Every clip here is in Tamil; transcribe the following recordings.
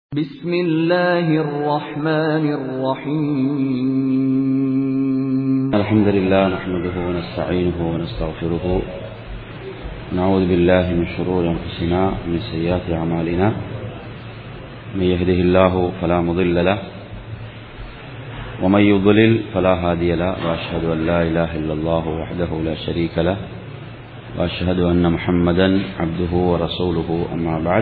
بسم الله الرحمن الرحيم الحمد لله نحمده ونستعينه ونستغفره نعوذ بالله من شرور أنفسنا ومن سيئات أعمالنا من يهده الله فلا مضل له ومن يضلل فلا هادي له وأشهد أن لا إله إلا الله وحده لا شريك له وأشهد أن محمدا عبده ورسوله أما بعد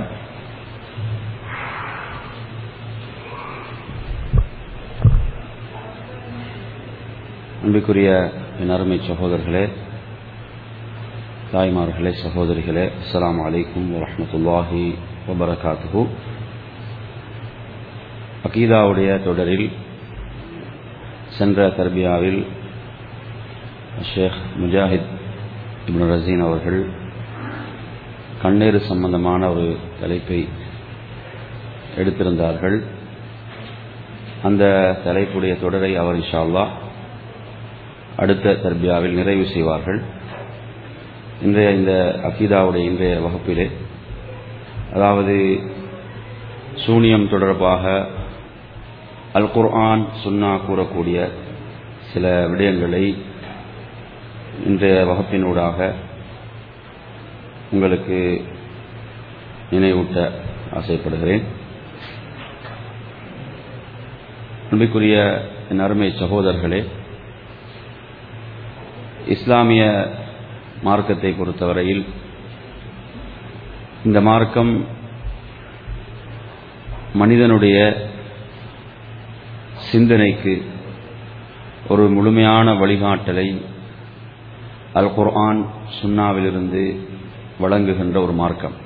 அன்புக்குரிய என் அருமை சகோதரர்களே தாய்மார்களே சகோதரிகளே அஸ்லாம் வலைக்கும் வரமத்துல்லாஹி வபரகாத்துஹு அகீதாவுடைய தொடரில் சென்ற தர்பியாவில் ஷேக் முஜாஹித் இப்னு ரசீன் அவர்கள் கண்ணீர் சம்பந்தமான ஒரு தலைப்பை எடுத்திருந்தார்கள் அந்த தலைப்புடைய தொடரை அவர் இன்ஷா அல்லாஹ் அடுத்த தர்பியாவில் நிறைவு செய்வார்கள் இன்றைய இந்த அகீதாவுடைய இன்றைய வகுப்பிலே அதாவது சூனியம் தொடர்பாக அல் குர்ஆன் சுன்னா கூறக்கூடிய சில விடயங்களை இன்றைய வகுப்பினூடாக உங்களுக்கு நினைவூட்ட ஆசைப்படுகிறேன் அன்பிற்குரிய என் அருமை சகோதரர்களே இஸ்லாமிய மார்க்கத்தை பொறுத்தவரையில் இந்த மார்க்கம் மனிதனுடைய சிந்தனைக்கு ஒரு முழுமையான வழிகாட்டலை அல் குர்ஆன் சுன்னாவிலிருந்து வழங்குகின்ற ஒரு மார்க்கம்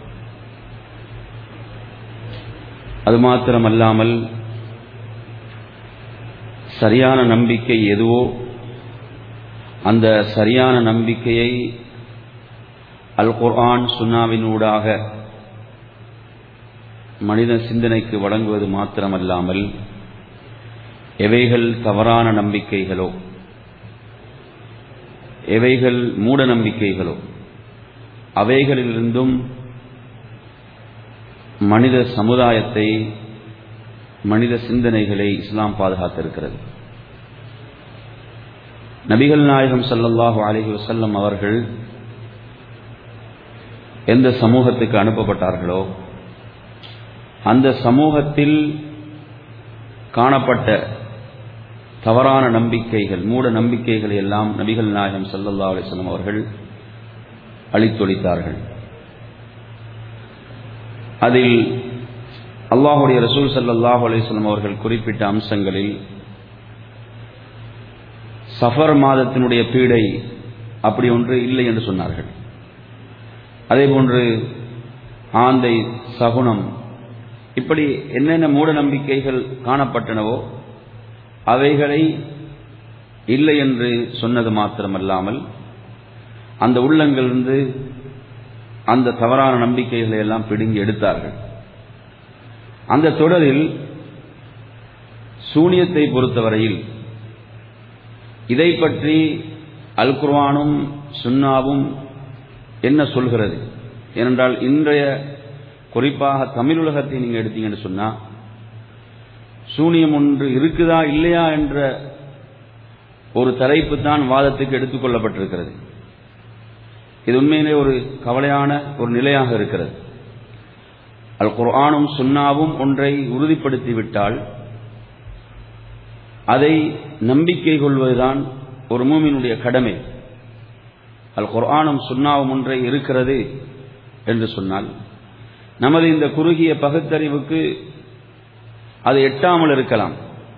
அது மாத்திரமல்லாமல் சரியான நம்பிக்கை எதுவோ அந்த சரியான நம்பிக்கையை அல் குர்ஆன் சுன்னாவினூடாக மனித சிந்தனைக்கு வழங்குவது மாத்திரமல்லாமல் எவைகள் தவறான நம்பிக்கைகளோ எவைகள் மூட நம்பிக்கைகளோ அவைகளிலிருந்தும் மனித சமுதாயத்தை மனித சிந்தனைகளை இஸ்லாம் பாதுகாத்திருக்கிறது நபிகள் நாயகம் சல்லல்லாஹு அலஹி வசல்லம் அவர்கள் எந்த சமூகத்துக்கு அனுப்பப்பட்டார்களோ அந்த சமூகத்தில் காணப்பட்ட தவறான நம்பிக்கைகள் மூட நம்பிக்கைகளை எல்லாம் நபிகள் நாயகம் சல்லல்லா அலிஸ்லம் அவர்கள் அழித்தொழித்தார்கள் அதில் அல்லாஹுடைய ரசூல் சல்லாஹூ அலிஸ்லம் அவர்கள் குறிப்பிட்ட அம்சங்களில் சஃபர் மாதத்தினுடைய பீடை அப்படி ஒன்று இல்லை என்று சொன்னார்கள் அதே போன்று ஆந்தை சகுனம் இப்படி என்னென்ன மூட நம்பிக்கைகள் காணப்பட்டனவோ அவைகளை இல்லை என்று சொன்னது மாத்திரமல்லாமல் அந்த உள்ளங்களிலிருந்து அந்த தவறான நம்பிக்கைகளை எல்லாம் பிடுங்கி எடுத்தார்கள் அந்த தொடரில் சூனியத்தை பொறுத்தவரையில் இதை பற்றி அல் குர்வானும் சுன்னாவும் என்ன சொல்கிறது ஏனென்றால் இன்றைய குறிப்பாக தமிழுலகத்தை நீங்கள் எடுத்தீங்கன்னு சொன்னா சூனியம் ஒன்று இருக்குதா இல்லையா என்ற ஒரு தலைப்பு தான் வாதத்துக்கு எடுத்துக்கொள்ளப்பட்டிருக்கிறது இது உண்மையிலே ஒரு கவலையான ஒரு நிலையாக இருக்கிறது அல் குர்ஆனும் சுன்னாவும் ஒன்றை உறுதிப்படுத்திவிட்டால் அதை நம்பிக்கை கொள்வதுதான் ஒரு மூமினுடைய கடமை அல் குர்ஆனும் சுன்னாவும் ஒன்றை இருக்கிறது என்று சொன்னால் நமது இந்த குறுகிய பகுத்தறிவுக்கு அது எட்டாமல் இருக்கலாம்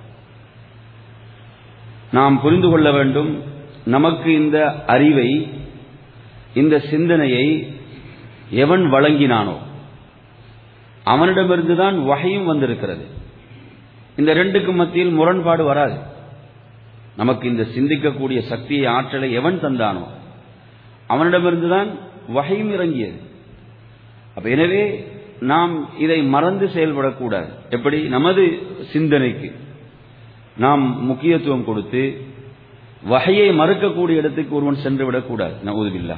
நாம் புரிந்து கொள்ள வேண்டும் நமக்கு இந்த அறிவை இந்த சிந்தனையை எவன் வழங்கினானோ அவனிடமிருந்துதான் வகையும் வந்திருக்கிறது இந்த ரெண்டுக்கும் மத்தியில் முரண்பாடு வராது நமக்கு இந்த சிந்திக்கக்கூடிய சக்தியை ஆற்றலை எவன் தந்தானோ அவனிடமிருந்துதான் வகையும் இறங்கியது அப்ப எனவே நாம் இதை மறந்து செயல்படக்கூடாது எப்படி நமது சிந்தனைக்கு நாம் முக்கியத்துவம் கொடுத்து வகையை மறுக்கக்கூடிய இடத்துக்கு ஒருவன் சென்று விடக்கூடாது நவதுபில்லா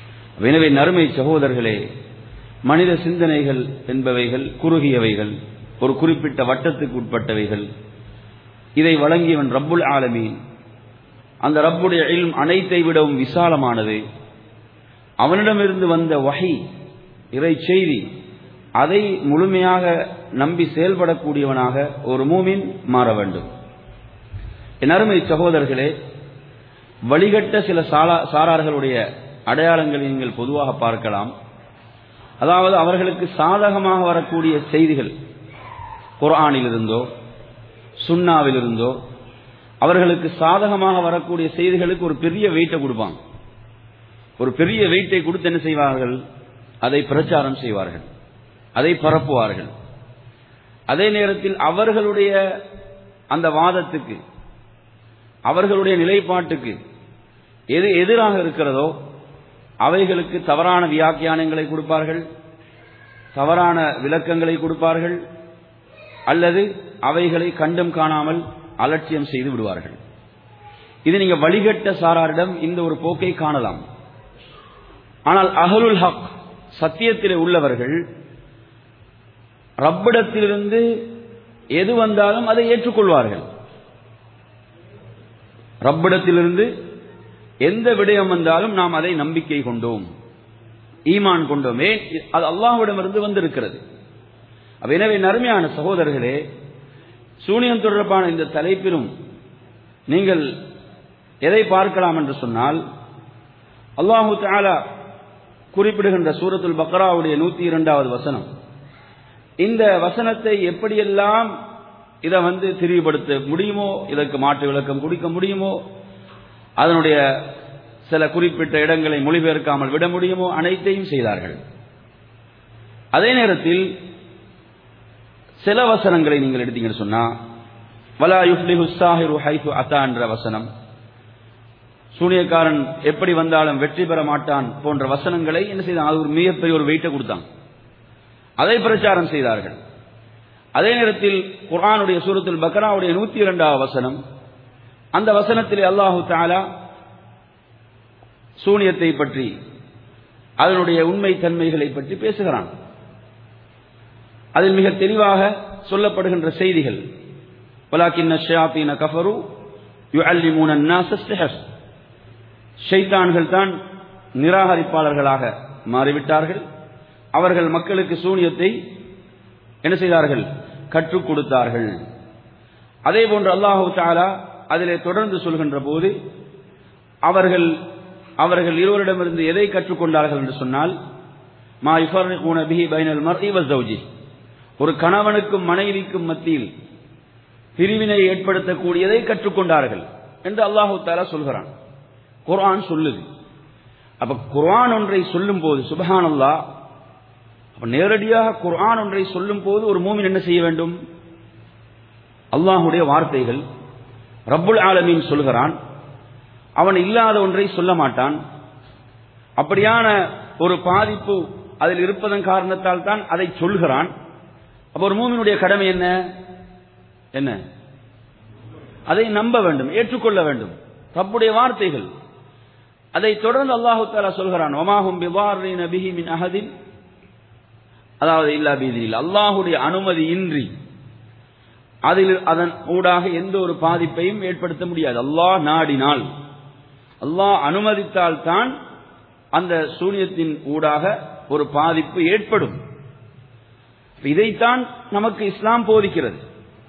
எனவே நறுமை சகோதரர்களே மனித சிந்தனைகள் என்பவைகள் குறுகியவைகள் ஒரு குறிப்பிட்ட வட்டத்துக்கு உட்பட்டவைகள் இதை வழங்கியவன் ரப்புல் ஆலமீன் அந்த ரப்புடைய இல்ம் அனைத்தை விடவும் விசாலமானது அவனிடமிருந்து வந்த வகை இறை செய்தி அதை முழுமையாக நம்பி செயல்படக்கூடியவனாக ஒரு மூமின் மாற வேண்டும் என் அருமை சகோதரர்களே வழிகட்ட சில சாலா சாரார்களுடைய அடையாளங்களை நீங்கள் பொதுவாக பார்க்கலாம் அதாவது அவர்களுக்கு சாதகமாக வரக்கூடிய செய்திகள் குர்ஆனிலிருந்தோ சுன்னாவிலிருந்தோ அவர்களுக்கு சாதகமாக வரக்கூடிய செய்திகளுக்கு ஒரு பெரிய வெயிட்டை கொடுப்பாங்க ஒரு பெரிய வெயிட்டை கொடுத்து என்ன செய்வார்கள் அதை பிரச்சாரம் செய்வார்கள் அதை பரப்புவார்கள் அதே நேரத்தில் அவர்களுடைய அந்த வாதத்துக்கு அவர்களுடைய நிலைப்பாட்டுக்கு எது எதிராக இருக்கிறதோ அவைகளுக்கு தவறான வியாக்கியானங்களை கொடுப்பார்கள் தவறான விளக்கங்களை கொடுப்பார்கள் அல்லது அவைகளை கண்டும் காணாமல் அலட்சியம் செய்து விடுவார்கள் இது நீங்க வழிகட்ட சாராரிடம் இந்த ஒரு போக்கை காணலாம் ஆனால் அகலுல் ஹக் சத்தியத்தில் உள்ளவர்கள் ரப்பிடத்திலிருந்து எது வந்தாலும் அதை ஏற்றுக்கொள்வார்கள் ரப்பிடத்திலிருந்து எந்த விடயம் வந்தாலும் நாம் அதை நம்பிக்கை கொண்டோம் ஈமான் கொண்டோமே அது அல்லாஹ்விடமிருந்து வந்திருக்கிறது அப்ப எனவே நறுமையான சகோதரர்களே சூனியம் தொடர்பான இந்த தலைப்பிலும் நீங்கள் எதை பார்க்கலாம் என்று சொன்னால் அல்லாஹு தாலா குறிப்பிடுகின்ற சூரத்துல் பக்ராவுடைய நூத்தி இரண்டாவது வசனம் இந்த வசனத்தை எப்படியெல்லாம் இதை வந்து திரிவுபடுத்த முடியுமோ இதற்கு மாற்று விளக்கம் கொடுக்க முடியுமோ அதனுடைய சில குறிப்பிட்ட இடங்களை மொழிபெயர்க்காமல் விட முடியுமோ அனைத்தையும் செய்தார்கள் அதே நேரத்தில் சில வசனங்களை நீங்கள் எடுத்தீங்கன்னு சொன்னா வலா யுஃப்லிஹு சாஹிரு ஹைஃபு அத்தா என்ற வசனம் சூனியக்காரன் எப்படி வந்தாலும் வெற்றி பெற மாட்டான் போன்ற வசனங்களை என்ன செய்தான் அது ஒரு மிகப்பெரிய ஒரு வெயிட்டை கொடுத்தான் அதை பிரச்சாரம் செய்தார்கள் அதே நேரத்தில் குர்ஆனுடைய சூரத்துல் பக்ராவுடைய நூத்தி இரண்டாவது வசனம் அந்த வசனத்தில் அல்லாஹு தாலா சூனியத்தை பற்றி அதனுடைய உண்மை தன்மைகளை பற்றி பேசுகிறான் அதில் மிக தெளிவாக சொல்லப்படுகின்ற செய்திகள் வலாக்கின்ன ஷயாத்தீன கஃபரு யுஅல்லிமூன الناس السحر ஷைத்தான்கள் தான் நிராகரிப்பாளர்களாக மாறிவிட்டார்கள் அவர்கள் மக்களுக்கு சூனியத்தை என்ன செய்தார்கள் கற்றுக் கொடுத்தார்கள் அதே போன்று அல்லாஹு தாலா அதிலே தொடர்ந்து சொல்கின்ற போது அவர்கள் அவர்கள் இருவரிடமிருந்து எதை கற்றுக்கொண்டார்கள் என்று சொன்னால் மா யுஃபர்ரிகூன பிஹி பைனல் மர்இ வஸௌஜி ஒரு கணவனுக்கும் மனைவிக்கும் மத்தியில் பிரிவினை ஏற்படுத்தக்கூடியதை கற்றுக்கொண்டார்கள் என்று அல்லாஹு தாலா சொல்கிறான் குர்ஆன் சொல்லுது அப்ப குர்ஆன் ஒன்றை சொல்லும் போது சுபஹான் அல்லா அப்ப நேரடியாக குர்ஆன் ஒன்றை சொல்லும் போது ஒரு மூமின் என்ன செய்ய வேண்டும் அல்லாஹுடைய வார்த்தைகள் ரப்புல் ஆலமீன் சொல்கிறான் அவன் இல்லாத ஒன்றை சொல்ல மாட்டான் அப்படியான ஒரு பாதிப்பு அதில் இருப்பதன் காரணத்தால் தான் அதை சொல்கிறான் அப்ப ஒரு மூமினுடைய கடமை என்ன என்ன அதை நம்ப வேண்டும் ஏற்றுக்கொள்ள வேண்டும் ரப்புடைய வார்த்தைகள் அதை தொடர்ந்து அல்லாஹு தாலா சொல்கிறான் ஒமாஹும் பிவாரி நபிஹி மின் அஹதின் அதாவது இல்லா பீதியில் அல்லாஹுடைய அனுமதி இன்றி அதில் அதன் ஊடாக எந்த ஒரு பாதிப்பையும் ஏற்படுத்த முடியாது அல்லாஹ் நாடினால் அல்லாஹ் அனுமதித்தால் தான் அந்த சூனியத்தின் ஊடாக ஒரு பாதிப்பு ஏற்படும் இதைத்தான் நமக்கு இஸ்லாம் போதிக்கிறது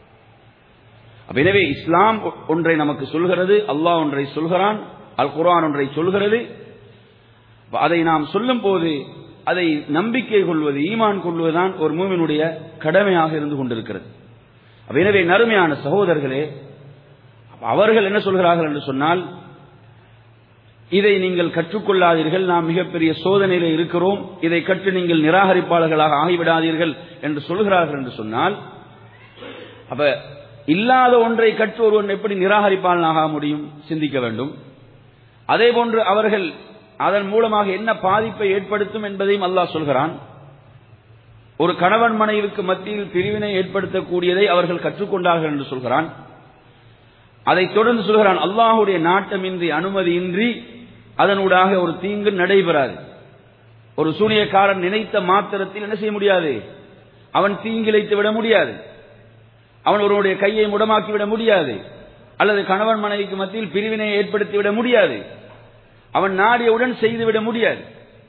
எனவே இஸ்லாம் ஒன்றை நமக்கு சொல்கிறது அல்லாஹ் ஒன்றை சொல்கிறான் அல் குர்ஆன் ஒன்றை சொல்கிறது அதை நாம் சொல்லும் போது அதை நம்பிக்கை கொள்வது ஈமான் கொள்வதுதான் ஒரு மூமினுடைய கடமையாக இருந்து கொண்டிருக்கிறது எனவே நறுமையான சகோதரர்களே அவர்கள் என்ன சொல்கிறார்கள் என்று சொன்னால் இதை நீங்கள் கற்றுக்கொள்ளாதீர்கள் நாம் மிகப்பெரிய சோதனையில இருக்கிறோம் இதை கற்று நீங்கள் நிராகரிப்பாளர்களாக ஆகிவிடாதீர்கள் என்று சொல்கிறார்கள் என்று சொன்னால் அப்ப இல்லாத ஒன்றை கற்று ஒருவன் எப்படி நிராகரிப்பாளனாக முடியும் சிந்திக்க வேண்டும் அதே போன்று அவர்கள் அதன் மூலமாக என்ன பாதிப்பை ஏற்படுத்தும் என்பதையும் அல்லாஹ் சொல்கிறான் ஒரு கணவன் மனைவிக்கு மத்தியில் பிரிவினை ஏற்படுத்தக்கூடியதை அவர்கள் கற்றுக்கொண்டார்கள் என்று சொல்கிறான் அதை தொடர்ந்து சொல்கிறான் அல்லாஹுடைய நாட்டமின்றி அனுமதியின்றி அதனூடாக ஒரு தீங்கு நடைபெறாது ஒரு சூனியக்காரன் நினைத்த மாத்திரத்தில் என்ன செய்ய முடியாது அவன் தீங்கிழைத்து விட முடியாது அவன் ஒருவனுடைய கையை முடமாக்கி விட முடியாது அல்லது கணவன் மனைவிக்கு மத்தியில் பிரிவினை ஏற்படுத்தி விட முடியாது அவன் நாடியவுடன் செய்துவிட முடியாது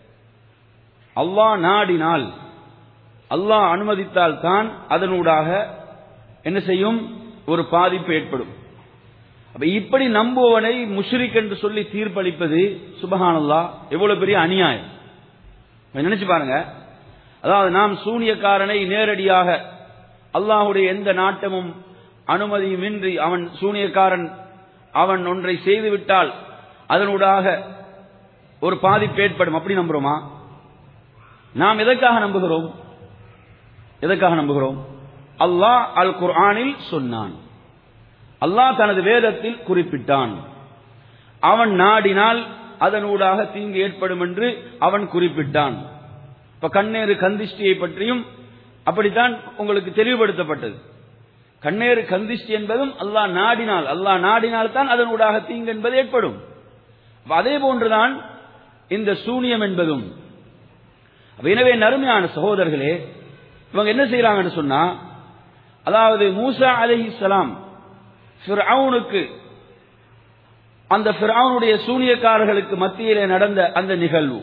அல்லாஹ் நாடினால் அல்லாஹ் அனுமதித்தால் தான் அதனூடாக என்ன செய்யும் ஒரு பாதிப்பு ஏற்படும் அப்ப இப்படி நம்புவனை முஷ்ரிக் என்று சொல்லி தீர்ப்பளிப்பது சுபஹானல்லா எவ்வளவு பெரிய அநியாயம் இப்ப நினைச்சு பாருங்க அதாவது நாம் சூனியக்காரனை நேரடியாக அல்லாஹுடைய எந்த நாட்டமும் அனுமதியுமின்றி அவன் சூனியக்காரன் அவன் ஒன்றை செய்துவிட்டால் அதனூடாக ஒரு பாதிப்பு ஏற்படும் அப்படி நம்புறோமா நாம் எதற்காக நம்புகிறோம் எதற்காக நம்புகிறோம் அல்லாஹ் அல் குர்ஆனில் சொன்னான் அல்லாஹ் தனது வேதத்தில் குறிப்பிட்டான் அவன் நாடினால் அதனூடாக தீங்கு ஏற்படும் என்று அவன் குறிப்பிட்டான் இப்ப கண்ணேறு கந்திஷ்டியை பற்றியும் அப்படித்தான் உங்களுக்கு தெளிவுபடுத்தப்பட்டது கண்ணேறு கந்திஷ்டி என்பதும் அல்லாஹ் நாடினால் அல்லாஹ் நாடினால் தான் அதனூடாக தீங்கு என்பது ஏற்படும் அப்ப அதே போன்றுதான் இந்த சூனியம் என்பதும் அப்ப எனவே நறுமையான சகோதரர்களே இவங்க என்ன செய்யறாங்கன்னு சொன்னா அதாவது மூசா அலிஹிஸ்லாம் ஃபிர்அவுனுக்கு அந்த ஃபிர்அவுனுடைய சூனியக்காரர்களுக்கு மத்தியிலே நடந்த அந்த நிகழ்வு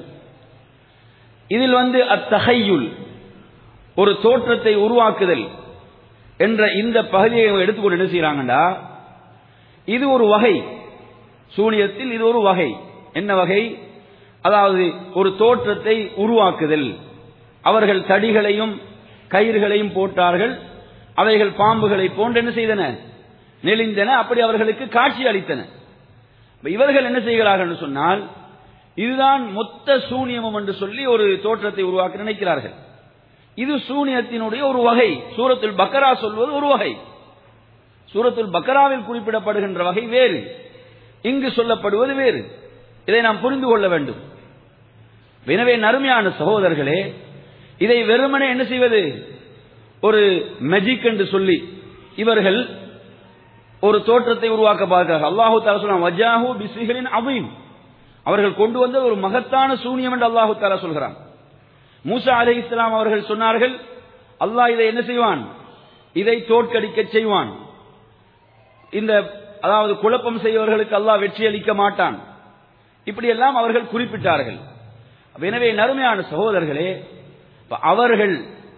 இதில் வந்து அத்தகையுள் ஒரு தோற்றத்தை உருவாக்குதல் என்ற இந்த பகுதியை எடுத்துக்கொண்டு என்ன செய்யறாங்கடா இது ஒரு வகை சூனியத்தில் இது ஒரு வகை என்ன வகை அதாவது ஒரு தோற்றத்தை உருவாக்குதல் அவர்கள் தடிகளையும் கயிறுகளையும் போட்டார்கள் அவைகள் பாம்புகளை போன்று என்ன செய்தன நெளிந்தன அப்படி அவர்களுக்கு காட்சி அளித்தன இவர்கள் என்ன செய்கிறார்கள் என்று சொன்னால் இதுதான் மொத்த சூனியமும் என்று சொல்லி ஒரு தோற்றத்தை உருவாக்க நினைக்கிறார்கள் இது சூனியத்தினுடைய ஒரு வகை சூரத்துல் பக்கரா சொல்வது ஒரு வகை சூரத்துல் பக்கராவில் குறிப்பிடப்படுகின்ற வகை வேறு இங்கு சொல்லப்படுவது வேறு இதை நாம் புரிந்து கொள்ள வேண்டும் எனவே நறுமையான சகோதரர்களே இதை வெறுமனே என்ன செய்வது ஒரு மெஜிக் என்று சொல்லி இவர்கள் ஒரு தோற்றத்தை உருவாக்க பார்க்கிறார்கள் அல்லாஹு தாலா சொல்றான் வஜாஹு பிசிகளின் அவீம் அவர்கள் கொண்டு வந்த ஒரு மகத்தான சூனியம் என்று அல்லாஹு தாலா சொல்கிறான் மூசா அலி இஸ்லாம் அவர்கள் சொன்னார்கள் அல்லாஹ் இதை என்ன செய்வான் இதை தோற்கடிக்க செய்வான் இந்த அதாவது குழப்பம் செய்வர்களுக்கு அல்லாஹ் வெற்றி அளிக்க மாட்டான் இப்படியெல்லாம் அவர்கள் குறிப்பிட்டார்கள் எனவே நறுமையான சகோதரர்களே அவர்கள்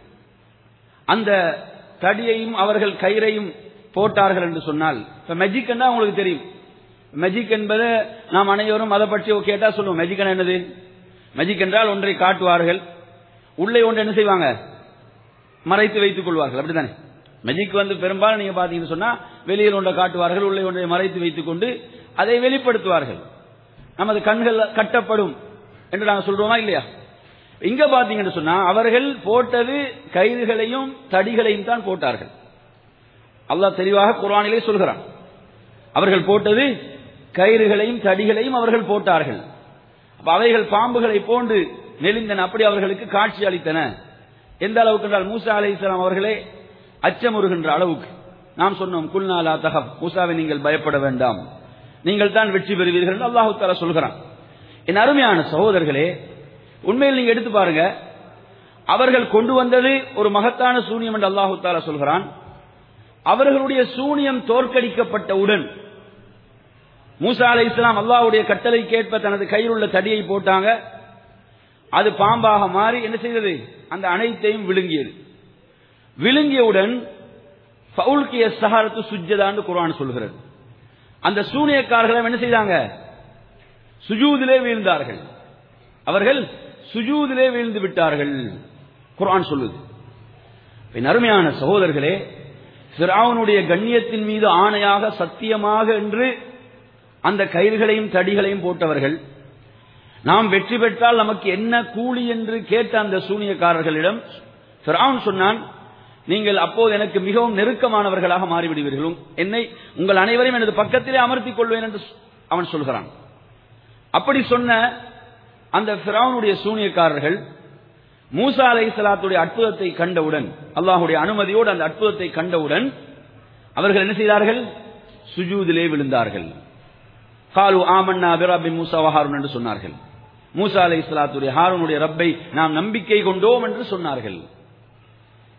அந்த தடியையும் அவர்கள் கயிறையும் போட்டார்கள் என்று சொன்னால் இப்ப மெஜிக் என்றா உங்களுக்கு தெரியும் மெஜிக் என்பதை நாம் அனைவரும் அதை பற்றி கேட்டா சொல்லுவோம் மெஜிக் என்னது மெஜிக் என்றால் ஒன்றை காட்டுவார்கள் உள்ளே ஒன்று என்ன செய்வாங்க மறைத்து வைத்துக் கொள்வார்கள் அப்படித்தானே மெஜிக் வந்து பெரும்பாலும் நீங்க பாத்தீங்கன்னு சொன்னா வெளியில் ஒன்றை காட்டுவார்கள் உள்ளே ஒன்றை மறைத்து வைத்துக் கொண்டு அதை வெளிப்படுத்துவார்கள் நமது கண்கள் கட்டப்படும் என்று நாங்கள் சொல்றோமா இல்லையா இங்க பாத்தீங்கன்னு சொன்னா அவர்கள் போட்டது கயிறுகளையும் தடிகளையும் தான் போட்டார்கள் அல்லாஹ் தெளிவாக குரானிலே சொல்கிறான் அவர்கள் போட்டது கயிறுகளையும் தடிகளையும் அவர்கள் போட்டார்கள் அப்ப அவைகள் பாம்புகளை போன்று நெளிந்தன அப்படி அவர்களுக்கு காட்சி அளித்தன எந்த அளவுக்கு என்றால் மூசா அலை இஸ்லாம் அவர்களே அச்சமுறுகின்ற அளவுக்கு நாம் சொன்னோம் குல்நாலா தகப் மூசாவை நீங்கள் பயப்பட வேண்டாம் நீங்கள் தான் வெற்றி பெறுவீர்கள் என்று அல்லாஹு தாலா சொல்கிறான் என் அருமையான சகோதரர்களே உண்மையில் நீங்க எடுத்து பாருங்க அவர்கள் கொண்டு வந்தது ஒரு மகத்தான சூனியம் என்று அல்லாஹு தாலா சொல்கிறான் அவர்களுடைய சூனியம் தோற்கடிக்கப்பட்டவுடன் மூசா அலை இஸ்லாம் அல்லாஹுடைய கட்டளை கேட்ப தனது கையில் உள்ள தடியை போட்டாங்க அது பாம்பாக மாறி என்ன செய்தது அந்த அனைத்தையும் விழுங்கியது விழுங்கியவுடன் பவுல்கிய சஹாரத்து சுஜ்ஜதான்னு குரான் சொல்கிறது அந்த சூனியக்காரர்கள் என்ன செய்தாங்க சுஜூதிலே வீழ்ந்தார்கள் அவர்கள் சுஜூதிலே வீழ்ந்து விட்டார்கள் குரான் சொல்லுது அருமையான சகோதரர்களே சிராவனுடைய கண்ணியத்தின் மீது ஆணையாக சத்தியமாக என்று அந்த கயிறுகளையும் தடிகளையும் போட்டவர்கள் நாம் வெற்றி பெற்றால் நமக்கு என்ன கூலி என்று கேட்ட அந்த சூனியக்காரர்களிடம் ஃபிரௌன் சொன்னான் நீங்கள் அப்போது எனக்கு மிகவும் நெருக்கமானவர்களாக மாறிவிடுவீர்கள் என்னை உங்கள் அனைவரையும் எனது பக்கத்திலே அமர்த்திக் கொள்வேன் என்று அவன் சொல்கிறான் அப்படி சொன்ன அந்த ஃபிரௌனுடைய சூனியக்காரர்கள் மூசா அலை சலாத்துடைய அற்புதத்தை கண்டவுடன் அல்லாஹுடைய அனுமதியோடு அந்த அற்புதத்தை கண்டவுடன் அவர்கள் என்ன செய்தார்கள் சுஜூதிலே விழுந்தார்கள் காலு ஆமன்னா பிரபி மூசா ஹாரூன் என்று சொன்னார்கள் மூசா அலை இஸ்லாத்துடைய ஹாரூனுடைய ரப்பை நாம் நம்பிக்கை கொண்டோம் என்று சொன்னார்கள்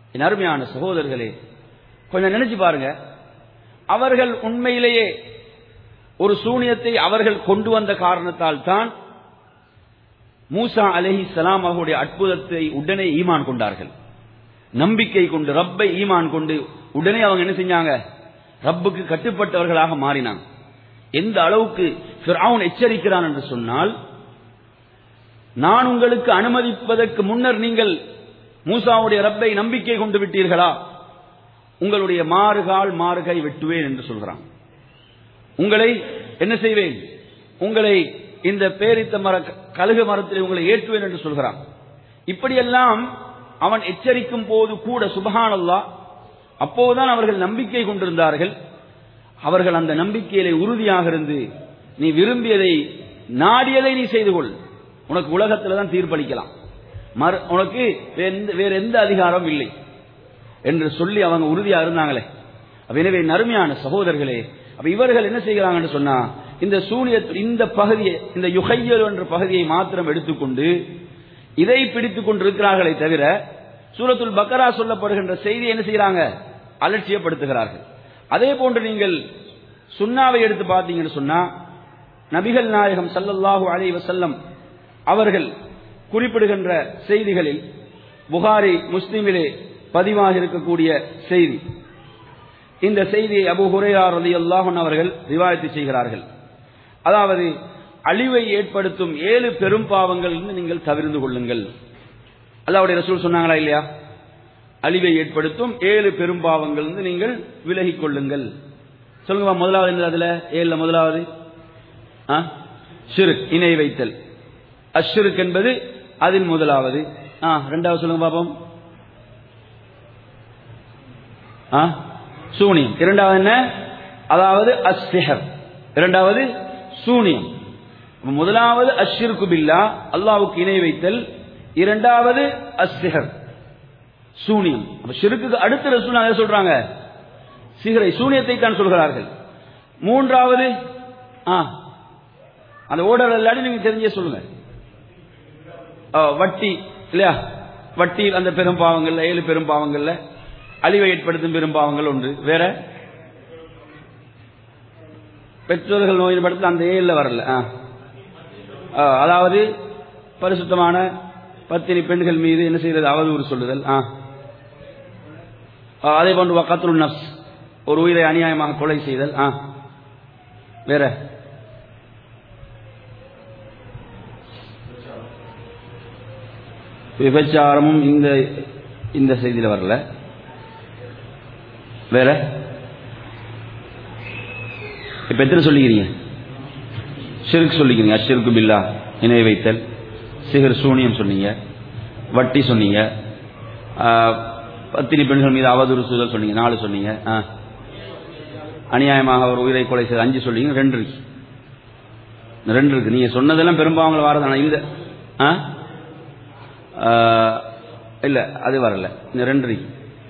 என் அருமையான சகோதரர்களே கொஞ்சம் நினைச்சு பாருங்க அவர்கள் உண்மையிலேயே ஒரு சூனியத்தை அவர்கள் கொண்டு வந்த காரணத்தால் தான் மூசா அலஹி சலாம் அவருடைய அற்புதத்தை உடனே ஈமான் கொண்டார்கள் நம்பிக்கை கொண்டு ரப்பை ஈமான் கொண்டு உடனே அவங்க என்ன செஞ்சாங்க ரப்புக்கு கட்டுப்பட்டவர்களாக மாறினாங்க எந்த அளவுக்கு ஃபிரௌன் எச்சரிக்கிறான் என்று சொன்னால் நான் உங்களுக்கு அனுமதிப்பதற்கு முன்னர் நீங்கள் மூசாவுடைய ரப்பை நம்பிக்கை கொண்டு விட்டீர்களா உங்களுடைய மாறுகால் மாறுகை வெட்டுவேன் என்று சொல்கிறான் உங்களை என்ன செய்வேன் உங்களை இந்த பேரித்த மர கழுகு மரத்தில் உங்களை ஏற்றுவேன் என்று சொல்கிறான் இப்படியெல்லாம் அவன் எச்சரிக்கும் போது கூட சுபஹானல்லா அப்போதுதான் அவர்கள் நம்பிக்கை கொண்டிருந்தார்கள் அவர்கள் அந்த நம்பிக்கையிலே உறுதியாக இருந்து நீ விரும்பியதை நாடியதை நீ செய்து கொள் உனக்கு உலகத்தில் தான் தீர்ப்பளிக்கலாம் மறு- உனக்கு வேற எந்த- வேற எந்த அதிகாரம் இல்லை என்று சொல்லி அவங்க உறுதியா இருந்தாங்களே அப்ப எனவே நறுமையான சகோதரர்களே அப்ப இவர்கள் என்ன செய்கிறாங்கன்னு சொன்னா இந்த சூனிய இந்த பகுதியை இந்த யுகையல் என்ற பகுதியை மாத்திரம் எடுத்துக்கொண்டு இதை பிடித்துக் கொண்டிருக்கிறார்களே தவிர சூரத்துல் பக்கரா சொல்லப்படுகின்ற செய்தியை என்ன செய்யறாங்க அலட்சியப்படுத்துகிறார்கள் அதே போன்று நீங்கள் சுன்னாவை எடுத்து பார்த்தீங்கன்னு சொன்னா நபிகள் நாயகம் ஸல்லல்லாஹு அலைஹி வஸல்லம் அவர்கள் குறிப்பிடுகின்ற செய்திகளில் புகாரி முஸ்லிமிலே பதிவாக இருக்கக்கூடிய செய்தி இந்த செய்தியை அபு ஹுரைரா ரலியல்லாஹு அன்ஹு அவர்கள் ரிவாயத்து செய்கிறார்கள் அதாவது அழிவை ஏற்படுத்தும் ஏழு பெரும் பாவங்கள் நீங்கள் தவிர்ந்து கொள்ளுங்கள் அல்லாஹ்வுடைய ரசூல் சொன்னாங்களா இல்லையா அழிவை ஏற்படுத்தும் ஏழு பெரும் பாவங்கள் நீங்கள் விலகிக் கொள்ளுங்கள் சொல்லுங்க முதலாவது என்னது அதுல ஏழுல முதலாவது ஆ? ஷிர்க் இணை வைத்தல் அஷ்ஷிருக் என்பது அதில் முதலாவது ஆ ரெண்டாவது சொல்லுங்க பாப்போம் ஆ சூனியம் இரண்டாவது என்ன அதாவது அஸ்ஸிஹர் இரண்டாவது சூனியம் அப்ப முதலாவது அஷ்ஷிருக்கு பில்லா அல்லாஹ்வுக்கு இணை வைத்தல் இரண்டாவது அஸ்ஸிஹர் சூனியம் அப்ப ஷிருக்குக்கு அடுத்த ரசூல் என்ன சொல்றாங்க சிகரை சூனியத்தை தான் சொல்கிறார்கள் மூன்றாவது ஆ அந்த ஓடர் இல்லாட்டி நீங்க தெரிஞ்சே சொல்லுங்க ஆ, வட்டி இல்லையா வட்டி அந்த பெரும் பாவங்கள்ல ஏழு பெரும் பாவங்கள்ல அழிவை ஏற்படுத்தும் பெரும் பாவங்கள் ஒன்று வேற பெற்றோர்கள் நோயின்படுத்த அந்த ஏழுல வரல ஆ. ஆ, அதாவது பரிசுத்தமான பத்தினி பெண்கள் மீது என்ன செய்யறது அவதூறு சொல்லுதல் ஆ. ஆ, அதே போன்று வக்கத்துல் நப்ஸ் ஒரு உயிரை அநியாயமாக கொலை செய்தல் ஆ. வேற விபச்சாரமும் இந்த இந்த செய்தியில வரல வேற இப்ப எத்தனை சொல்லிக்கிறீங்க ஷிர்க் சொல்லிக்கிறீங்க அஷ்ஷிருக்கு பில்லா இணை வைத்தல் சிகர் சூனியம் சொன்னீங்க வட்டி சொன்னீங்க ஆ, பத்தினி பெண்கள் மீது அவதூறு சுதல் சொன்னீங்க நாலு சொன்னீங்க ஆ. அநியாயமாக ஒரு உயிரை கொலை செய்த அஞ்சு சொன்னீங்க ரெண்டு இருக்கு இந்த ரெண்டு இருக்கு நீங்க சொன்னதெல்லாம் பெரும்பாவங்களை வரதானா இல்ல ஆ? ஆ, இல்ல அது வரல இந்த ரெண்டு இருக்கு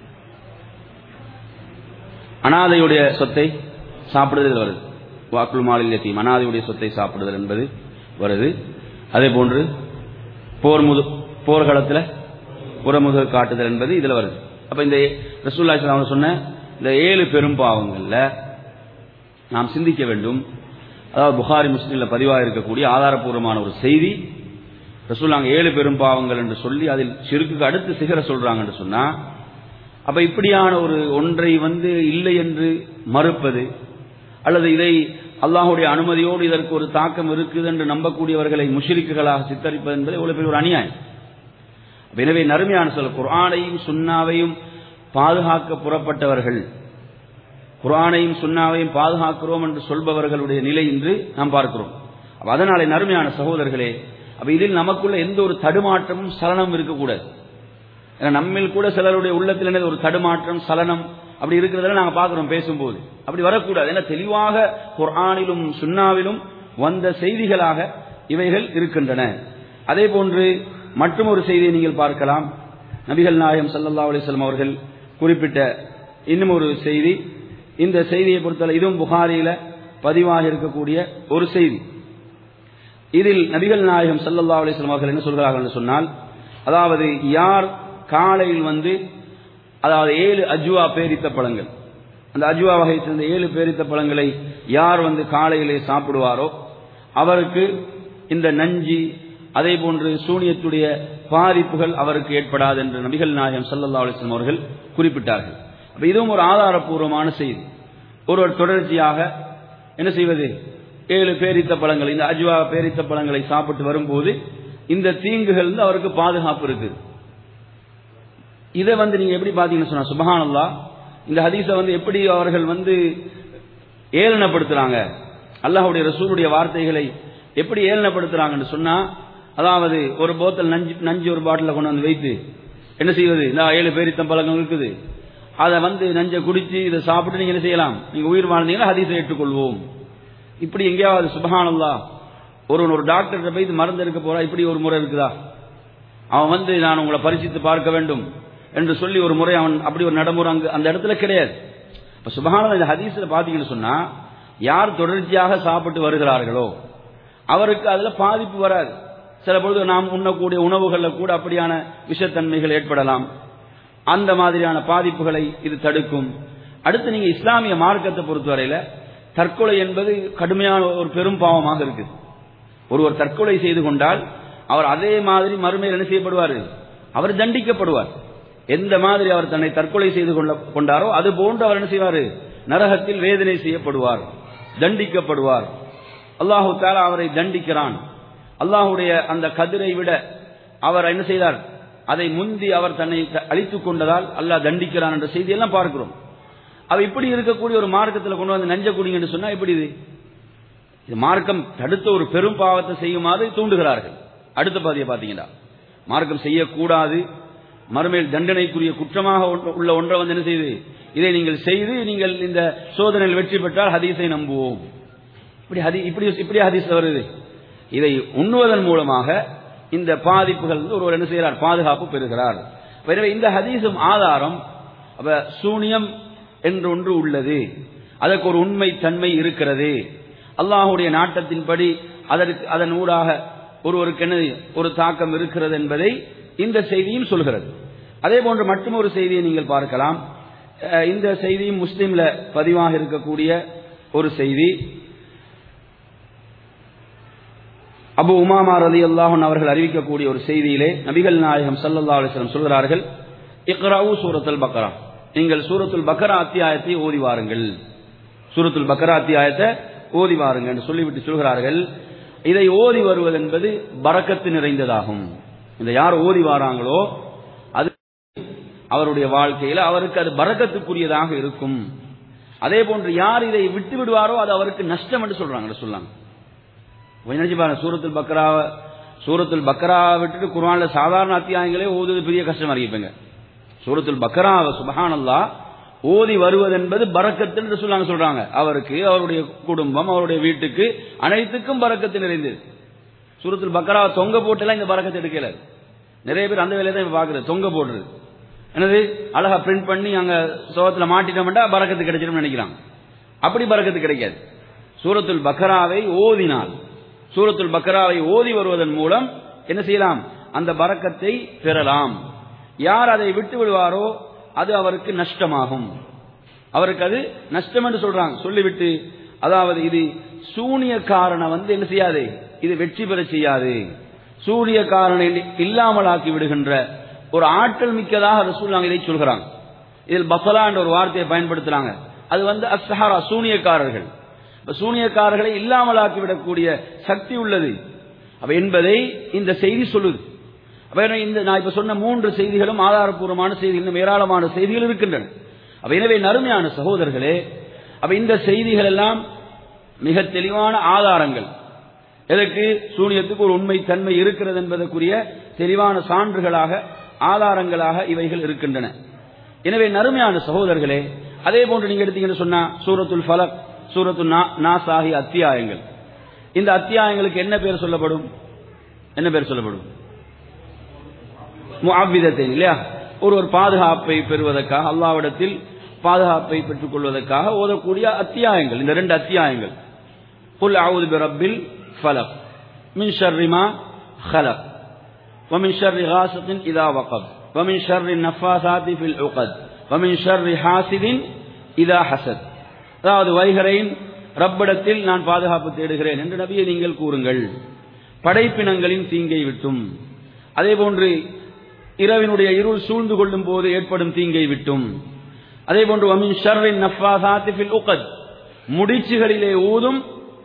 அனாதையுடைய சொத்தை சாப்பிடுதல் வருது வாக்குள் மாலில் எத்தீம் அனாதையுடைய சொத்தை சாப்பிடுதல் என்பது வருது அதே போன்று போர் முது போர்க்களத்தில் புறமுக காட்டுதல் என்பது இதுல வருது அப்ப இந்த ரசூல்லா ஸல்லல்லாஹு அலைஹி வஸல்லம் சொன்ன இந்த ஏழு பெரும் பாவங்கள்ல நாம் சிந்திக்க வேண்டும் அதாவது புகாரி முஸ்லீம்ல பதிவாக இருக்கக்கூடிய ஆதாரபூர்வமான ஒரு செய்தி ரசூல்லாங்க ஏழு பெரும் பாவங்கள் என்று சொல்லி அதில் சிறுக்குக்கு அடுத்து சிகர சொல்றாங்கன்னு சொன்னா அப்ப இப்படியான ஒரு ஒன்றை வந்து இல்லை என்று மறுப்பது அல்லது இதை அல்லாஹுடைய அனுமதியோடு இதற்கு ஒரு தாக்கம் இருக்குது என்று நம்பக்கூடியவர்களை முஷிரிக்குகளாக சித்தரிப்பது என்பது எவ்வளவு பெரிய ஒரு அநியாயம் அப்ப எனவே நறுமையான சொல் குர்ஆனையும் சுன்னாவையும் பாதுகாக்க புறப்பட்டவர்கள் குர்ஆனையும் சுன்னாவையும் பாதுகாக்கிறோம் என்று சொல்பவர்களுடைய நிலை இன்று நாம் பார்க்கிறோம் அப்ப அதனாலே நறுமையான சகோதரர்களே அப்ப இதில் நமக்குள்ள எந்த ஒரு தடுமாற்றமும் சலனமும் இருக்கக்கூடாது ஏன்னா நம்மில் கூட சிலருடைய உள்ளத்தில் என்னது ஒரு தடுமாற்றம் சலனம் அப்படி இருக்கிறதெல்லாம் நாங்க பார்க்கிறோம் பேசும்போது அப்படி வரக்கூடாது ஏன்னா தெளிவாக குர்ஆனிலும் சுன்னாவிலும் வந்த செய்திகளாக இவைகள் இருக்கின்றன அதே போன்று மற்றும் ஒரு செய்தியை நீங்கள் பார்க்கலாம் நபிகள் நாயகம் ஸல்லல்லாஹு அலைஹி வஸல்லம் அவர்கள் குறிப்பிட்ட இன்னும் ஒரு செய்தி இந்த செய்தியை பொறுத்தவரை இதுவும் புகாரியில பதிவாக இருக்கக்கூடிய ஒரு செய்தி இதில் நபிகள் நாயகம் ஸல்லல்லாஹு அலைஹி வஸல்லம் அவர்கள் என்ன சொல்கிறார்கள் என்று சொன்னால் அதாவது யார் காலையில் வந்து அதாவது ஏழு அஜுவா பேரித்த பழங்கள் அந்த அஜுவா வகை சேர்ந்த ஏழு பேரித்த பழங்களை யார் வந்து காலையிலே சாப்பிடுவாரோ அவருக்கு இந்த நஞ்சி அதே போன்று சூனியத்துடைய பாதிப்புகள் அவருக்கு ஏற்படாது என்று நபிகள் நாயகம் சல்லல்லா அலிஸ்லாம் அவர்கள் குறிப்பிட்டார்கள் அப்ப இதுவும் ஒரு ஆதாரபூர்வமான செய்தி ஒருவர் தொடர்ச்சியாக என்ன செய்வது ஏழு பேரித்த பழங்கள் இந்த அஜ்வா பேரித்த பழங்களை சாப்பிட்டு வரும்போது இந்த தீங்குகள் அவருக்கு பாதுகாப்பு இருக்குது இதை வந்து நீங்க எப்படி பாத்தீங்கன்னு சொன்னா சுபஹானல்லா இந்த ஹதீஸை வந்து எப்படி அவர்கள் வந்து ஏளனப்படுத்துறாங்க அல்லாஹுடைய ரசூலுடைய வார்த்தைகளை எப்படி ஏளனப்படுத்துறாங்கன்னு சொன்னா அதாவது ஒரு போத்தல் நஞ்சு நஞ்சு ஒரு பாட்டில கொண்டு வந்து வைத்து என்ன செய்வது இந்த ஏழு பேரித்தம் பழக்கம் இருக்குது அதை வந்து நஞ்சை குடிச்சு இதை சாப்பிட்டு நீங்க என்ன செய்யலாம் நீங்க உயிர் வாழ்ந்தீங்கன்னா ஹதீஸை ஏற்றுக்கொள்வோம் இப்படி எங்கேயாவது சுபஹானல்லா ஒருவன் ஒரு டாக்டர்கிட்ட போய் இது மருந்து எடுக்க போறா இப்படி ஒரு முறை இருக்குதா அவன் வந்து நான் உங்களை பரிசித்து பார்க்க வேண்டும் என்று சொல்லி ஒரு முறை அவன் அப்படி ஒரு நடைமுறை அங்கு அந்த இடத்துல கிடையாது இப்ப சுபஹானல்லா இந்த ஹதீஸ்ல பாத்தீங்கன்னு சொன்னா யார் தொடர்ச்சியாக சாப்பிட்டு வருகிறார்களோ அவருக்கு அதுல பாதிப்பு வராது சில பொழுது நாம் உண்ணக்கூடிய உணவுகள்ல கூட அப்படியான விஷத்தன்மைகள் ஏற்படலாம் அந்த மாதிரியான பாதிப்புகளை இது தடுக்கும் அடுத்து நீங்க இஸ்லாமிய மார்க்கத்தை பொறுத்தவரையில தற்கொலை என்பது கடுமையான ஒரு பெரும் பாவமாக இருக்கு ஒருவர் தற்கொலை செய்து கொண்டால் அவர் அதே மாதிரி மறுமையில் என்ன செய்யப்படுவார் அவர் தண்டிக்கப்படுவார் எந்த மாதிரி அவர் தன்னை தற்கொலை செய்து கொள்ள கொண்டாரோ அது போன்று அவர் என்ன செய்வார் நரகத்தில் வேதனை செய்யப்படுவார் தண்டிக்கப்படுவார் அல்லாஹு தாலா அவரை தண்டிக்கிறான் அல்லாஹுடைய அந்த கதிரை விட அவர் என்ன செய்தார் அதை முந்தி அவர் தன்னை அழித்துக் கொண்டதால் அல்லாஹ் தண்டிக்கிறான் என்ற செய்தியெல்லாம் பார்க்கிறோம் அவ இப்படி இருக்கக்கூடிய ஒரு மார்க்கத்தில் கொண்டு வந்து நஞ்ச குடிங்கன்னு சொன்னா எப்படி இது இது மார்க்கம் தடுத்த ஒரு பெரும் பாவத்தை செய்யுமாறு தூண்டுகிறார்கள் அடுத்த பாதியை பார்த்தீங்கன்னா மார்க்கம் செய்யக்கூடாது மறுமையில் தண்டனைக்குரிய குற்றமாக உள்ள ஒன்றை வந்து என்ன செய்து இதை நீங்கள் செய்து நீங்கள் இந்த சோதனையில் வெற்றி பெற்றால் ஹதீஸை நம்புவோம் இப்படி ஹதி இப்படி இப்படி ஹதீஸ் வருது இதை உண்ணுவதன் மூலமாக இந்த பாதிப்புகள் ஒருவர் என்ன செய்கிறார் பாதுகாப்பு பெறுகிறார் எனவே இந்த ஹதீஸும் ஆதாரம் அப்ப சூனியம் என்று ஒன்று உள்ளது அதற்கு ஒரு உண்மை தன்மை இருக்கிறது அல்லாஹுடைய நாட்டத்தின்படி அதற்கு அதன் ஊடாக ஒருவருக்கு என்ன ஒரு தாக்கம் இருக்கிறது என்பதை இந்த செய்தியும் சொல்கிறது அதே போன்று மற்றும் ஒரு செய்தியை நீங்கள் பார்க்கலாம் இந்த செய்தியும் முஸ்லீம்ல பதிவாக இருக்கக்கூடிய ஒரு செய்தி அபு உமாமா ரதி அல்லாஹன் அவர்கள் அறிவிக்கக்கூடிய ஒரு செய்தியிலே நபிகள் நாயகம் சல்லல்லா அலிஸ்லம் சொல்கிறார்கள் இக்ராவு சூரத்துல் பக்ரா நீங்கள் சூரத்துல் பக்ரா அத்தியாயத்தை ஓதி வாருங்கள் சூரத்துல் பக்ரா அத்தியாயத்தை ஓதி வாருங்கள் என்று சொல்லிவிட்டு சொல்கிறார்கள் இதை ஓதி வருவது என்பது பறக்கத்து நிறைந்ததாகும் இந்த யார் ஓதி வாராங்களோ அது அவருடைய வாழ்க்கையில் அவருக்கு அது பறக்கத்துக்குரியதாக இருக்கும் அதே போன்று யார் இதை விட்டு விடுவாரோ அது அவருக்கு நஷ்டம் என்று சொல்றாங்க சொல்லாங்க நினைச்சு பாருங்க சூரத்துல் பக்ராவை சூரத்துல் பக்ரா விட்டுட்டு குரான்ல சாதாரண அத்தியாயங்களே ஓதுவது பெரிய கஷ்டமா இருப்பீங்க சூரத்துல் பக்ராவை சுபஹானல்லா ஓதி வருவது என்பது பறக்கத்து என்று சொல்லாங்க சொல்றாங்க அவருக்கு அவருடைய குடும்பம் அவருடைய வீட்டுக்கு அனைத்துக்கும் பறக்கத்து நிறைந்தது சூரத்துல் பக்ரா தொங்க போட்டுலாம் இந்த பறக்கத்து எடுக்கல நிறைய பேர் அந்த வேலையை தான் பாக்குறது தொங்க போடுறது என்னது அழகா பிரிண்ட் பண்ணி அங்க சோகத்துல மாட்டிட்டோம்டா பறக்கத்து கிடைச்சிடும் நினைக்கிறாங்க அப்படி பறக்கத்து கிடைக்காது சூரத்துல் பக்ராவை ஓதினால் சூரத்துல் பக்ராவை ஓதி வருவதன் மூலம் என்ன செய்யலாம் அந்த பறக்கத்தை பெறலாம் யார் அதை விட்டு விடுவாரோ அது அவருக்கு நஷ்டமாகும் அவருக்கு அது நஷ்டம் என்று சொல்றாங்க சொல்லிவிட்டு அதாவது இது சூனியக்காரனை வந்து என்ன செய்யாது இது வெற்றி பெற செய்யாது சூனியக்காரனை இல்லாமலாக்கி விடுகின்ற ஒரு ஆற்றல் மிக்கதாக ரசூல் இதை சொல்கிறாங்க இதில் பஃபலா என்ற ஒரு வார்த்தையை பயன்படுத்துறாங்க அது வந்து அஸ்ஹாரா சூனியக்காரர்கள் சூனியக்காரர்களை இல்லாமலாக்கி விடக்கூடிய சக்தி உள்ளது அப்ப என்பதை இந்த செய்தி சொல்லுது அப்ப இந்த நான் இப்ப சொன்ன மூன்று செய்திகளும் ஆதாரப்பூர்வமான செய்திகள் இன்னும் ஏராளமான செய்திகள் இருக்கின்றன அப்ப எனவே நறுமையான சகோதரர்களே அப்ப இந்த செய்திகள் எல்லாம் மிக தெளிவான ஆதாரங்கள் எதற்கு சூனியத்துக்கு ஒரு உண்மை தன்மை இருக்கிறது என்பதற்குரிய தெளிவான சான்றுகளாக ஆதாரங்களாக இவைகள் இருக்கின்றன எனவே நறுமையான சகோதரர்களே அதே போன்று நீங்க எடுத்தீங்கன்னு சொன்னா சூரத்துல் ஃபலக் சூரத்து நாஸ் ஆகிய அத்தியாயங்கள் இந்த அத்தியாயங்களுக்கு என்ன பேர் சொல்லப்படும் என்ன பேர் சொல்லப்படும் முஅவ்விதத்தை இல்லையா ஒரு ஒரு பாதுகாப்பை பெறுவதற்காக அல்லாவிடத்தில் பாதுகாப்பை பெற்றுக் கொள்வதற்காக ஓதக்கூடிய அத்தியாயங்கள் இந்த ரெண்டு அத்தியாயங்கள் புல் அவுது பிரபில் ஃபலக் மின் ஷர்ரிமா خلق ومن شر غاسق إذا وقب ومن شر النفاثات في العقد வமின் ஷர்ரி ஹாசிதின் இதா ஹசத் அதாவது வைகரையின் ரப்பிடத்தில் நான் பாதுகாப்பு தேடுகிறேன் என்று நபியை நீங்கள் கூறுங்கள் படைப்பினங்களின் தீங்கை விட்டும் அதே போன்று இரவினுடைய இருள் சூழ்ந்து கொள்ளும் போது ஏற்படும் தீங்கை விட்டும் அதே போன்று வமின் ஷர்ரின் நஃபாசாத்தி ஃபில் உகத் முடிச்சுகளிலே ஊதும்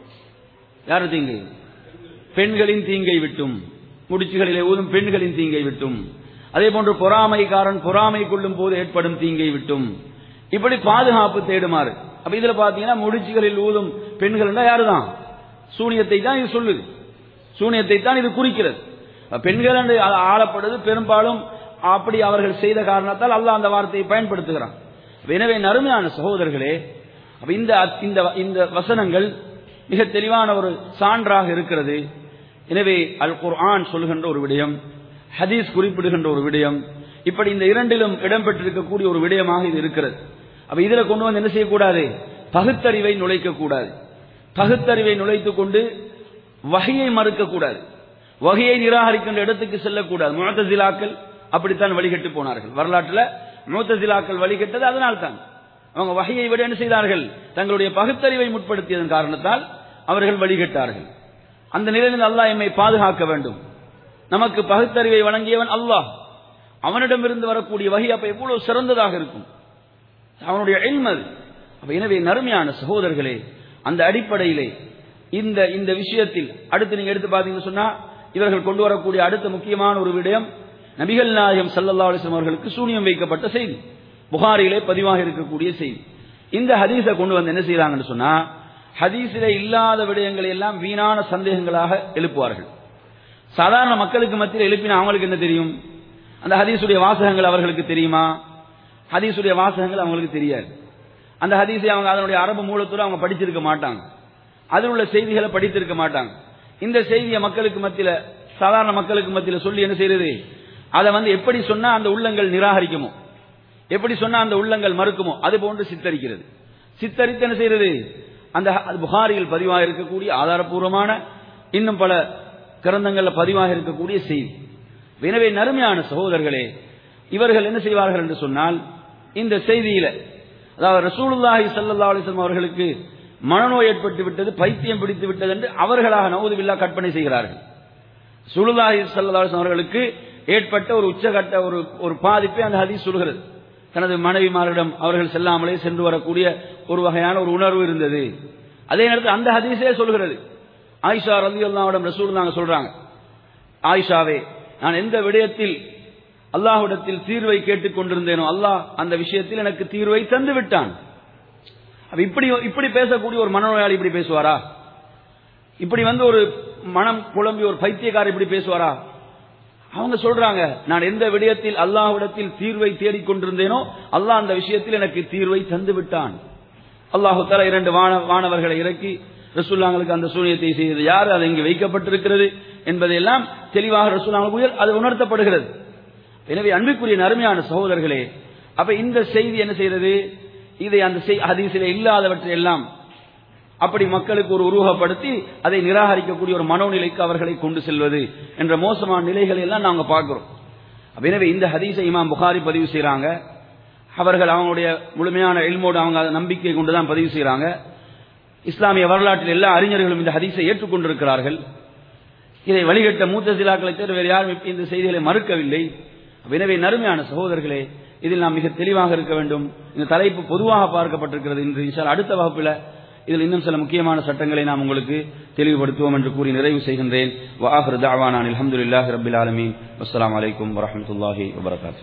யார் தீங்கை பெண்களின் தீங்கை விட்டும் முடிச்சுகளிலே ஊதும் பெண்களின் தீங்கை விட்டும் அதே போன்று பொறாமைக்காரன் பொறாமை கொள்ளும் போது ஏற்படும் தீங்கை விட்டும் இப்படி பாதுகாப்பு தேடுமாறு அப்ப இதுல பாத்தீங்கன்னா முடிச்சுகளில் ஊதும் பெண்கள் யாருதான் சூனியத்தை தான் இது சொல்லுது சூனியத்தை தான் இது குறிக்கிறது பெண்கள் என்று ஆளப்படுது பெரும்பாலும் அப்படி அவர்கள் செய்த காரணத்தால் அல்லாஹ் அந்த வார்த்தையை பயன்படுத்துகிறான் எனவே நறுமையான சகோதரர்களே அப்ப இந்த இந்த இந்த வசனங்கள் மிக தெளிவான ஒரு சான்றாக இருக்கிறது எனவே அல் குர்ஆன் சொல்கின்ற ஒரு விடயம் ஹதீஸ் குறிப்பிடுகின்ற ஒரு விடயம் இப்படி இந்த இரண்டிலும் இடம்பெற்றிருக்கக்கூடிய ஒரு விடயமாக இது இருக்கிறது அப்ப இதுல கொண்டு வந்து என்ன செய்யக்கூடாது பகுத்தறிவை நுழைக்க கூடாது பகுத்தறிவை நுழைத்துக் கொண்டு வகையை மறுக்கக்கூடாது வகையை நிராகரிக்கின்ற இடத்துக்கு செல்லக்கூடாது முகத்தசிலாக்கள் அப்படித்தான் வழிகட்டு போனார்கள் வரலாற்றில் முகத்தசிலாக்கள் வழிகட்டது அதனால்தான் அவங்க வகையை விட என்ன செய்தார்கள் தங்களுடைய பகுத்தறிவை முற்படுத்தியதன் காரணத்தால் அவர்கள் வழிகட்டார்கள் அந்த நிலையில் அல்லாஹ் எம்மை பாதுகாக்க வேண்டும் நமக்கு பகுத்தறிவை வழங்கியவன் அல்லாஹ் அவனிடமிருந்து வரக்கூடிய வகை அப்ப எவ்வளவு சிறந்ததாக இருக்கும் அவனுடைய எல்மது அப்ப எனவே நறுமையான சகோதரர்களே அந்த அடிப்படையிலே இந்த இந்த விஷயத்தில் அடுத்து நீங்க எடுத்து பாத்தீங்கன்னு சொன்னா இவர்கள் கொண்டு வரக்கூடிய அடுத்த முக்கியமான ஒரு விடயம் நபிகள் நாயகம் சல்லல்லா அலிஸ்லாம் அவர்களுக்கு சூனியம் வைக்கப்பட்ட செய்தி புகாரிலே பதிவாக இருக்கக்கூடிய செய்தி இந்த ஹதீஸை கொண்டு வந்து என்ன செய்யறாங்கன்னு சொன்னா ஹதீஸிலே இல்லாத விடயங்களை எல்லாம் வீணான சந்தேகங்களாக எழுப்புவார்கள் சாதாரண மக்களுக்கு மத்தியில் எழுப்பின அவங்களுக்கு என்ன தெரியும் அந்த ஹதீஸுடைய வாசகங்கள் அவர்களுக்கு தெரியுமா ஹதீஸுடைய வாசகங்கள் அவங்களுக்கு தெரியாது அந்த ஹதீஸை அவங்க அதனுடைய அரபு மூலத்தோடு அவங்க படிச்சிருக்க மாட்டாங்க அதில் உள்ள செய்திகளை படித்திருக்க மாட்டாங்க இந்த செய்தியை மக்களுக்கு மத்தியில சாதாரண மக்களுக்கு மத்தியில சொல்லி என்ன செய்யறது அதை வந்து எப்படி சொன்னா அந்த உள்ளங்கள் நிராகரிக்குமோ எப்படி சொன்னா அந்த உள்ளங்கள் மறுக்குமோ அது போன்று சித்தரிக்கிறது சித்தரித்து என்ன செய்யறது அந்த புகாரியில் பதிவாக இருக்கக்கூடிய ஆதாரபூர்வமான இன்னும் பல கிரந்தங்கள்ல பதிவாக இருக்கக்கூடிய செய்தி எனவே நறுமையான சகோதரர்களே இவர்கள் என்ன செய்வார்கள் என்று சொன்னால் இந்த செய்தியில அதாவது ரசூலுல்லாஹி சல்லா அலிஸ்லாம் அவர்களுக்கு மனநோய் ஏற்பட்டு விட்டது பைத்தியம் பிடித்து விட்டது என்று அவர்களாக நவதுபில்லா கற்பனை செய்கிறார்கள் சுலுல்லாஹி சல்லா அலிஸ்லாம் அவர்களுக்கு ஏற்பட்ட ஒரு உச்சகட்ட ஒரு ஒரு பாதிப்பை அந்த ஹதீஸ் சொல்கிறது தனது மனைவிமாரிடம் அவர்கள் செல்லாமலே சென்று வரக்கூடிய ஒரு வகையான ஒரு உணர்வு இருந்தது அதே நேரத்தில் அந்த ஹதீஸே சொல்கிறது ஆயிஷா ரவி அல்லாவிடம் ரசூல் நாங்க சொல்றாங்க ஆயிஷாவே நான் எந்த விடயத்தில் அல்லாஹ்விடத்தில் தீர்வை கேட்டுக் கொண்டிருந்தேனோ அல்லாஹ் அந்த விஷயத்தில் எனக்கு தீர்வை தந்து விட்டான் இப்படி இப்படி பேசக்கூடிய ஒரு மனநோயாளி இப்படி பேசுவாரா இப்படி வந்து ஒரு மனம் குழம்பி ஒரு பைத்தியக்காரர் இப்படி பேசுவாரா அவங்க சொல்றாங்க நான் எந்த விடயத்தில் அல்லாஹ்விடத்தில் தீர்வை தேடிக் கொண்டிருந்தேனோ அல்லாஹ் அந்த விஷயத்தில் எனக்கு தீர்வை தந்து விட்டான் அல்லாஹு தலா இரண்டு வானவர்களை இறக்கி ரசூல்லாங்களுக்கு அந்த சூனியத்தை செய்தது யார் அது இங்கு வைக்கப்பட்டிருக்கிறது என்பதையெல்லாம் தெளிவாக ரசூல்லாங்களுக்கு அது உணர்த்தப்படுகிறது எனவே அன்புக்குரிய நறுமையான சகோதரர்களே அப்ப இந்த செய்தி என்ன செய்யறது இதை அந்த ஹதீசிலே இல்லாதவற்றை எல்லாம் அப்படி மக்களுக்கு ஒரு உருவகப்படுத்தி அதை நிராகரிக்கக்கூடிய ஒரு மனோநிலைக்கு அவர்களை கொண்டு செல்வது என்ற மோசமான நிலைகளை எல்லாம் நாங்க பார்க்கிறோம் எனவே இந்த ஹதீஸை இமாம் புகாரி பதிவு செய்யறாங்க அவர்கள் அவங்களுடைய முழுமையான எல்மோடு அவங்க நம்பிக்கை கொண்டுதான் பதிவு செய்யறாங்க இஸ்லாமிய வரலாற்றில் எல்லா அறிஞர்களும் இந்த ஹதீஸை ஏற்றுக்கொண்டிருக்கிறார்கள் இதை வழிகட்ட மூத்த சிலாக்களை தவிர வேறு யாரும் இந்த செய்திகளை மறுக்கவில்லை எனவே நறுமையான சகோதரர்களே இதில் நாம் மிக தெளிவாக இருக்க வேண்டும் இந்த தலைப்பு பொதுவாக பார்க்கப்பட்டிருக்கிறது இன்று இன்ஷால் அடுத்த வகுப்பில் இதில் இன்னும் சில முக்கியமான சட்டங்களை நாம் உங்களுக்கு தெளிவுபடுத்துவோம் என்று கூறி நிறைவு செய்கின்றேன் வாஹர் தாவானான் அலமதுல்லாஹி ரபில் ஆலமீன் அஸ்லாம் வலைக்கம் வரமத்துல்லாஹி வபரகாத்து